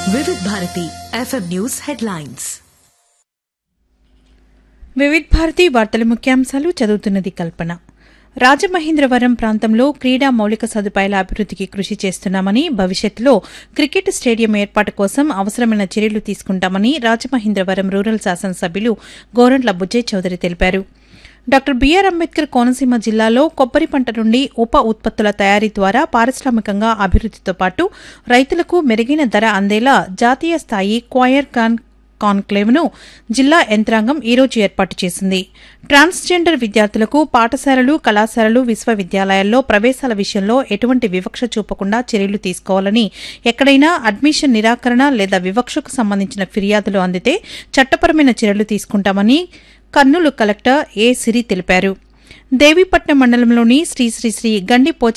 వివిధ Bharati FM news headlines Vividh Bharati వార్తల ముఖ్యాంశాలు చదువుతున్నది కల్పన రాజమహేంద్రవరం ప్రాంతంలో క్రీడా మౌలిక సదుపాయాల అభివృద్ధికి కృషి చేస్తున్నామని భవిష్యత్తులో క్రికెట్ స్టేడియం ఏర్పాటు కోసం అవసరమైన చర్యలు తీసుకుంటామని రాజమహేంద్రవరం రూరల్ శాసనసభ్యులు గోరంట్ల బుజ్జయ్ చౌదరి తెలిపారు డాక్టర్ బీఆర్ అంబేద్కర్ కోనసీమ జిల్లాలో కొబ్బరి పంట నుండి ఉప ఉత్పత్తుల తయారీ ద్వారా పారిశ్రామికంగా అభివృద్ధితో పాటు రైతులకు మెరుగైన ధర అందేలా జాతీయ స్థాయి క్వయర్ కాన్ కాన్క్లేవ్ను జిల్లా యంత్రాంగం ఈరోజు ఏర్పాటు చేసింది ట్రాన్స్జెండర్ విద్యార్థులకు పాఠశాలలు కళాశాలలు విశ్వవిద్యాలయాల్లో ప్రవేశాల విషయంలో ఎటువంటి వివక్ష చూపకుండా చర్యలు తీసుకోవాలని ఎక్కడైనా అడ్మిషన్ నిరాకరణ లేదా వివక్షకు సంబంధించిన ఫిర్యాదులు అందితే చట్టపరమైన చర్యలు తీసుకుంటామని కర్నూలు కలెక్టర్ ఏ సిరి తెలిపారు దేవీపట్నం మండలంలోని శ్రీ శ్రీ శ్రీ గండి